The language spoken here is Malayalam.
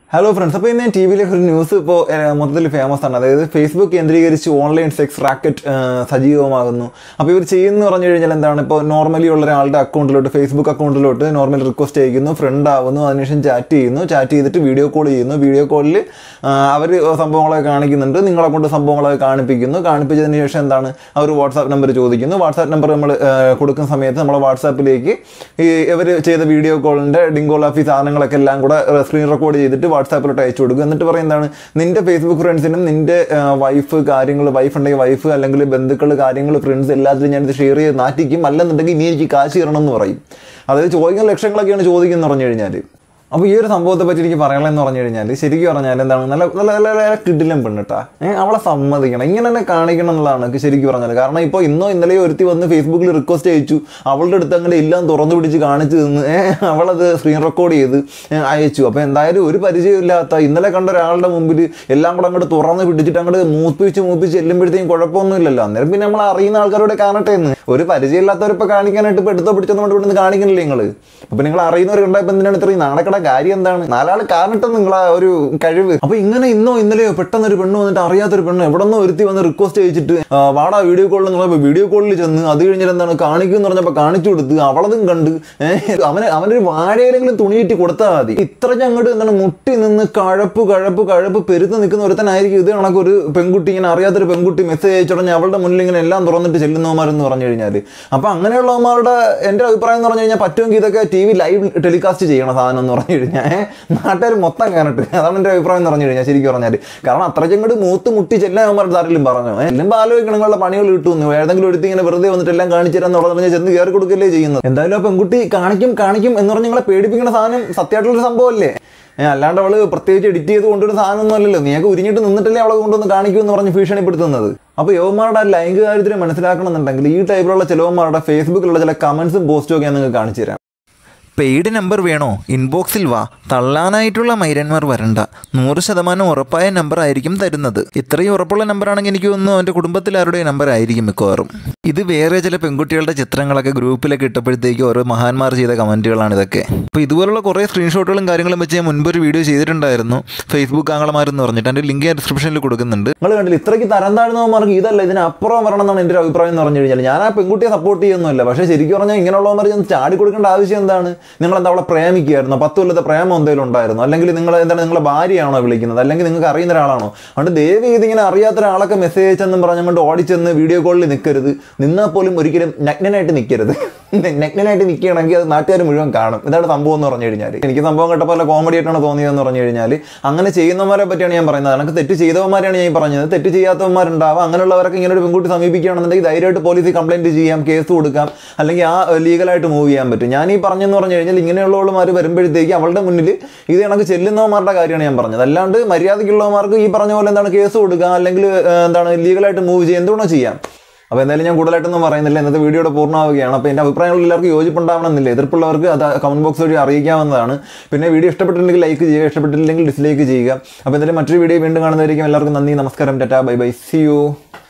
ഹലോ ഫ്രണ്ട്സ് അപ്പോൾ ഇന്ന് ഞാൻ ടി വിയിലെ ഒരു ന്യൂസ് ഇപ്പോൾ മൊത്തത്തിൽ ഫേമസ് ആണ് അതായത് ഫേസ്ബുക്ക് കേന്ദ്രീകരിച്ച് ഓൺലൈൻ സെക്സ് റാക്കറ്റ് സജീവമാകുന്നു അപ്പോൾ ഇവർ ചെയ്യുന്നു പറഞ്ഞു കഴിഞ്ഞാൽ എന്താണ് ഇപ്പോൾ നോർമലി ഉള്ള ഒരാളുടെ അക്കൗണ്ടിലോട്ട് ഫേസ്ബുക്ക് അക്കൗണ്ടിലോട്ട് നോർമൽ റിക്വസ്റ്റ് അയക്കുന്നു ഫ്രണ്ട് ആവുന്നു അതിനുശേഷം ചാറ്റ് ചെയ്യുന്നു ചാറ്റ് ചെയ്തിട്ട് വീഡിയോ കോൾ ചെയ്യുന്നു വീഡിയോ കോളിൽ അവർ സംഭവങ്ങളൊക്കെ കാണിക്കുന്നുണ്ട് നിങ്ങളെ കൊണ്ട് സംഭവങ്ങളൊക്കെ കാണിപ്പിക്കുന്നു കാണിപ്പിച്ചതിന് ശേഷം എന്താണ് അവർ വാട്സാപ്പ് നമ്പർ ചോദിക്കുന്നു വാട്സാപ്പ് നമ്പർ നമ്മൾ കൊടുക്കുന്ന സമയത്ത് നമ്മളെ വാട്സാപ്പിലേക്ക് ഈ ഇവർ ചെയ്ത വീഡിയോ കോളിൻ്റെ ഡിങ്കോളാഫി സാധനങ്ങളൊക്കെ എല്ലാം കൂടെ സ്ക്രീൻ റെക്കോർഡ് ചെയ്തിട്ട് വാട്സാപ്പിലോട്ട് അയച്ചു കൊടുക്കും എന്നിട്ട് പറയും എന്താണ് നിന്റെ ഫേസ്ബുക്ക് ഫ്രണ്ട്സിനും നിന്റെ വൈഫ് കാര്യങ്ങൾ വൈഫ് ഉണ്ടെങ്കിൽ വൈഫ് അല്ലെങ്കിൽ ബന്ധുക്കൾ കാര്യങ്ങൾ ഫ്രണ്ട്സ് എല്ലാത്തിലും ഞാനിത് ഷെയർ ചെയ്ത് നാറ്റിക്കും അല്ലെന്നുണ്ടെങ്കിൽ ഇനി എനിക്ക് കാശ് തരണം എന്ന് പറയും അതായത് ചോദിക്കുന്ന ലക്ഷങ്ങളൊക്കെയാണ് ചോദിക്കുന്നത് പറഞ്ഞു കഴിഞ്ഞാൽ അപ്പോൾ ഈ ഒരു സംഭവത്തെ പറ്റി എനിക്ക് പറയാനുള്ളതെന്ന് പറഞ്ഞു കഴിഞ്ഞാൽ ശരിക്കും പറഞ്ഞാൽ എന്താണ് നല്ല നല്ല നല്ല നല്ല കിടിലം പെണ്ണിട്ടാ ഏഹ് അവളെ സമ്മതിക്കണം ഇങ്ങനെ തന്നെ കാണിക്കണം എന്നുള്ളതാണ് എനിക്ക് ശരിക്കും പറഞ്ഞാൽ കാരണം ഇപ്പോൾ ഇന്നോ ഇന്നലെയോ ഒരുത്തി വന്ന് ഫേസ്ബുക്കിൽ റിക്വസ്റ്റ് അയച്ചു അവളുടെ അടുത്ത് അങ്ങനെ എല്ലാം തുറന്നു പിടിച്ച് കാണിച്ചു നിന്ന് ഏഹ് അവളത് സ്ക്രീൻ റെക്കോർഡ് ചെയ്ത് ഏഹ് അയച്ചു അപ്പോൾ എന്തായാലും ഒരു പരിചയമില്ലാത്ത ഇന്നലെ കണ്ട ഒരാളുടെ മുമ്പിൽ എല്ലാം കൂടെ അങ്ങോട്ട് തുറന്ന് പിടിച്ചിട്ട് അങ്ങോട്ട് മൂപ്പിച്ച് മൂപ്പിച്ച് ചെല്ലുമ്പോഴത്തേക്കും കുഴപ്പമൊന്നുമില്ലല്ലോ അന്നേരം പിന്നെ നമ്മൾ അറിയുന്ന ആൾക്കാരോട് കാണട്ടെ എന്ന് ഒരു പരിചയമില്ലാത്തവരിപ്പോൾ കാണിക്കാനായിട്ട് ഇപ്പോൾ എടുത്തോ പിടിച്ചോ കൊണ്ട് ഇവിടുന്ന് കാണിക്കണില്ലേ നിങ്ങൾ അപ്പോൾ നിങ്ങൾ അറിയുന്നവർ കണ്ടപ്പോൾ എന്തിനാണ് ഇത്രയും നാണക്കട കാര്യം എന്താണ് നാലാൾ കാണട്ടെ നിങ്ങളെ ഒരു കഴിവ് അപ്പൊ ഇങ്ങനെ ഇന്നോ ഇന്നലെയോ പെട്ടെന്ന് ഒരു പെണ്ണ് വന്നിട്ട് അറിയാത്തൊരു പെണ്ണ് എവിടെ നിന്ന് ഒരുത്തി വന്ന് റിക്വസ്റ്റ് അയച്ചിട്ട് ആ, വാടാ വീഡിയോ കോളിൽ നിങ്ങൾ വീഡിയോ കോളിൽ ചെന്ന് അത് കഴിഞ്ഞിട്ട് എന്താണ് കാണിക്കും എന്ന് പറഞ്ഞപ്പോൾ കാണിച്ചു കൊടുത്ത് അവളതും കണ്ട് ഏഹ് അവന് അവനൊരു വാഴയിലെങ്കിലും തുണിയിട്ട് കൊടുത്താൽ മതി ഇത്രയ്ക്ക് അങ്ങോട്ട് എന്താണ് മുട്ടി നിന്ന് കഴപ്പ് കഴപ്പ് കഴപ്പ് പെരുത്ത് നിൽക്കുന്ന ഒരുത്തനായിരിക്കും ഇത് കണക്ക് ഒരു പെൺകുട്ടി ഇങ്ങനെ അറിയാത്തൊരു പെൺകുട്ടി മെസ്സേജ് അയച്ചുടഞ്ഞ് അവളുടെ മുന്നിൽ ഇങ്ങനെ എല്ലാം തുറന്നിട്ട് ചെല്ലുന്നവന്മാരെന്ന് പറഞ്ഞു കഴിഞ്ഞാൽ അപ്പൊ അങ്ങനെയുള്ളവന്മാരുടെ എൻ്റെ അഭിപ്രായം എന്ന് പറഞ്ഞു കഴിഞ്ഞാൽ പറ്റുമെങ്കിൽ ഇതൊക്കെ ടി വി ലൈവ് ടെലികാസ്റ്റ് ചെയ്യണം സാധനം എന്ന് പറഞ്ഞു കഴിഞ്ഞാൽ നാട്ടുകാർ മൊത്തം കാണട്ടെ അതാണ് എൻ്റെ അഭിപ്രായം എന്ന് പറഞ്ഞു കഴിഞ്ഞാൽ ശരിക്കും പറഞ്ഞാൽ കാരണം അത്രയ്ക്കും കൂടി മൂത്ത് മുട്ടി ചെല്ലാൻ അവന്മാരുടെ ആരെങ്കിലും പറഞ്ഞു എല്ലുമ്പോൾ ആലോചിക്കണം നിങ്ങളുടെ പണികൾ കിട്ടുന്നു ഏതെങ്കിലും ഒരുത്തി ഇങ്ങനെ വെറുതെ വന്നിട്ട് എല്ലാം കാണിച്ചു തരാന്ന് പറഞ്ഞാൽ ചെന്ന് കയറി കൊടുക്കല്ലേ ചെയ്യുന്നത് എന്തായാലും ആ പെൺകുട്ടി കാണിക്കും കാണിക്കും എന്ന് പറഞ്ഞ് നിങ്ങളെ പേടിപ്പിക്കുന്ന സാധനം സത്യമായിട്ടുള്ളൊരു സംഭവമല്ലേ ഏ, അല്ലാണ്ട് അവള് പ്രത്യേകിച്ച് എഡിറ്റ് ചെയ്ത് കൊണ്ടുവരുന്ന സാധനമൊന്നും അല്ലല്ലോ നീയൊക്കെ ഉരിഞ്ഞിട്ട് നിന്നിട്ടല്ലേ അവളെ കൊണ്ടുവന്ന് കാണിക്കൂ എന്ന് പറഞ്ഞ് ഭീഷണിപ്പെടുത്തുന്നത് അപ്പോൾ യവന്മാരുടെ ആ ലൈംഗിക കാര്യത്തിൽ മനസ്സിലാക്കണമെന്നുണ്ടെങ്കിൽ ഈ ടൈപ്പിലുള്ള ചിലവന്മാരുടെ ഫേസ്ബുക്കിലുള്ള ചില കമന്റ്സും പോസ്റ്റും ഒക്കെ ഞാൻ നിങ്ങൾക്ക് കാണിച്ചു തരാം പെയ്ഡ് നമ്പർ വേണോ ഇൻബോക്സിൽ വാ തള്ളാനായിട്ടുള്ള മൈരന്മാർ വരണ്ട നൂറ് ശതമാനം ഉറപ്പായ നമ്പർ ആയിരിക്കും തരുന്നത് ഇത്രയും ഉറപ്പുള്ള നമ്പറാണെങ്കിൽ എനിക്ക് തോന്നുന്നു അവൻ്റെ കുടുംബത്തിൽ ആരുടെ നമ്പർ ആയിരിക്കും മിക്കവാറും ഇത് വേറെ ചില പെൺകുട്ടികളുടെ ചിത്രങ്ങളൊക്കെ ഗ്രൂപ്പിലൊക്കെ ഇട്ടപ്പോഴത്തേക്ക് ഓരോ മഹാന്മാർ ചെയ്ത കമൻറ്റുകളാണ് ഇതൊക്കെ അപ്പോൾ ഇതുപോലുള്ള കുറേ സ്ക്രീൻഷോട്ടുകളും കാര്യങ്ങളും വെച്ച് ഞാൻ മുൻപൊരു വീഡിയോ ചെയ്തിട്ടുണ്ടായിരുന്നു ഫേസ്ബുക്ക് ആങ്ങളമാരെന്ന് പറഞ്ഞിട്ട് എൻ്റെ ലിങ്ക് ഞാൻ ഡിസ്ക്രിപ്ഷനിൽ കൊടുക്കുന്നുണ്ട് നിങ്ങൾ കണ്ടില്ല ഇത്രയ്ക്ക് തരം താഴ്ന്നവന്മാർക്ക് ഇതല്ല ഇതിനപ്പുറം വരണം എന്നാണ് എൻ്റെ ഒരു അഭിപ്രായം എന്ന് പറഞ്ഞു കഴിഞ്ഞാൽ ഞാൻ ആ പെൺകുട്ടിയെ സപ്പോർട്ട് ചെയ്യുന്നില്ല പക്ഷേ ശരിക്കും പറഞ്ഞാൽ ഇങ്ങനെയുള്ളവന്മാർ ചെന്ന് ചാടി കൊടുക്കേണ്ട ആവശ്യം എന്താണ് നിങ്ങൾ എന്താ അവളെ പ്രേമിക്കുകയായിരുന്നു പത്ത് കൊല്ലത്തെ പ്രേമം എന്തെങ്കിലും ഉണ്ടായിരുന്നു അല്ലെങ്കിൽ നിങ്ങൾ എന്താണ് നിങ്ങളെ ഭാര്യയാണോ വിളിക്കുന്നത് അല്ലെങ്കിൽ നിങ്ങൾക്ക് അറിയുന്ന ഒരാളാണോ അതുകൊണ്ട് ദയവ് ചെയ്ത് ഇങ്ങനെ അറിയാത്ത ഒരാളൊക്കെ മെസ്സേജ് അയച്ചെന്നും പറഞ്ഞുകൊണ്ട് ഓടിച്ചെന്ന് വീഡിയോ കോളിൽ നിൽക്കരുത് നിന്നാൽ പോലും ഒരിക്കലും നഗ്നനായിട്ട് നിൽക്കരുത് നഗ്നനായിട്ട് നിൽക്കുകയാണെങ്കിൽ അത് നാട്ടുകാർ മുഴുവൻ കാണും ഇതാണ് സംഭവം എന്ന് പറഞ്ഞു കഴിഞ്ഞാൽ എനിക്ക് സംഭവം കേട്ടപ്പോൾ നല്ല കോമഡി ആയിട്ടാണ് തോന്നിയതെന്ന് പറഞ്ഞു കഴിഞ്ഞാൽ അങ്ങനെ ചെയ്യുന്നവരെ പറ്റിയാണ് ഞാൻ പറയുന്നത് എനിക്ക് തെറ്റ് ചെയ്തവന്മാരെയാണ് ഞാൻ ഈ പറഞ്ഞത് തെറ്റ് ചെയ്യാത്തവന്മാരുണ്ടാവാം അങ്ങനെയുള്ളവരൊക്കെ ഇങ്ങനെ ഒരു പെൺകുട്ടി സമീപിക്കുകയാണെന്നുണ്ടെങ്കിൽ ധൈര്യമായിട്ട് പോലീസിൽ കംപ്ലൈൻറ്റ് ചെയ്യാം കേസ് കൊടുക്കാം അല്ലെങ്കിൽ ആ ലീഗലായിട്ട് മൂവ് ചെയ്യാൻ പറ്റും ഞാൻ ഈ പറഞ്ഞെന്ന് പറഞ്ഞു കഴിഞ്ഞാൽ ഇങ്ങനെയുള്ളവന്മാർ വരുമ്പോഴത്തേക്ക് അവളുടെ മുന്നിൽ ഇത് കണക്ക് ചെല്ലുന്നവന്മാരുടെ കാര്യമാണ് ഞാൻ പറഞ്ഞത് അല്ലാണ്ട് മര്യാദയ്ക്കുള്ളവന്മാർക്ക് ഈ പറഞ്ഞ പോലെ എന്താണ് കേസ് കൊടുക്കുക അല്ലെങ്കിൽ ഏഹ്, എന്താണ് ലീഗലായിട്ട് മൂവ് ചെയ്യുക എന്തുകൊണ്ടോ ചെയ്യാം അപ്പോൾ എന്തായാലും ഞാൻ കൂടുതലായിട്ടൊന്നും പറയുന്നില്ല ഇന്നത്തെ വീഡിയോയുടെ പൂർണ്ണമാവുകയാണ് അപ്പോൾ എൻ്റെ അഭിപ്രായങ്ങൾ എല്ലാവർക്കും യോജിപ്പുണ്ടാവണമെന്നില്ല എതിർപ്പുള്ളവർക്ക് അത് കമന്റ് ബോക്സ് വഴി അറിയിക്കാവുന്നതാണ് പിന്നെ വീഡിയോ ഇഷ്ടപ്പെട്ടിട്ടുണ്ടെങ്കിൽ ലൈക്ക് ചെയ്യുക ഇഷ്ടപ്പെട്ടില്ലെങ്കിൽ ഡിസ്ലൈക്ക് ചെയ്യുക അപ്പോൾ എന്തായാലും മറ്റൊരു വീഡിയോ വീണ്ടും കാണുന്നതായിരിക്കും എല്ലാവർക്കും നന്ദി നമസ്കാരം tata bye bye see U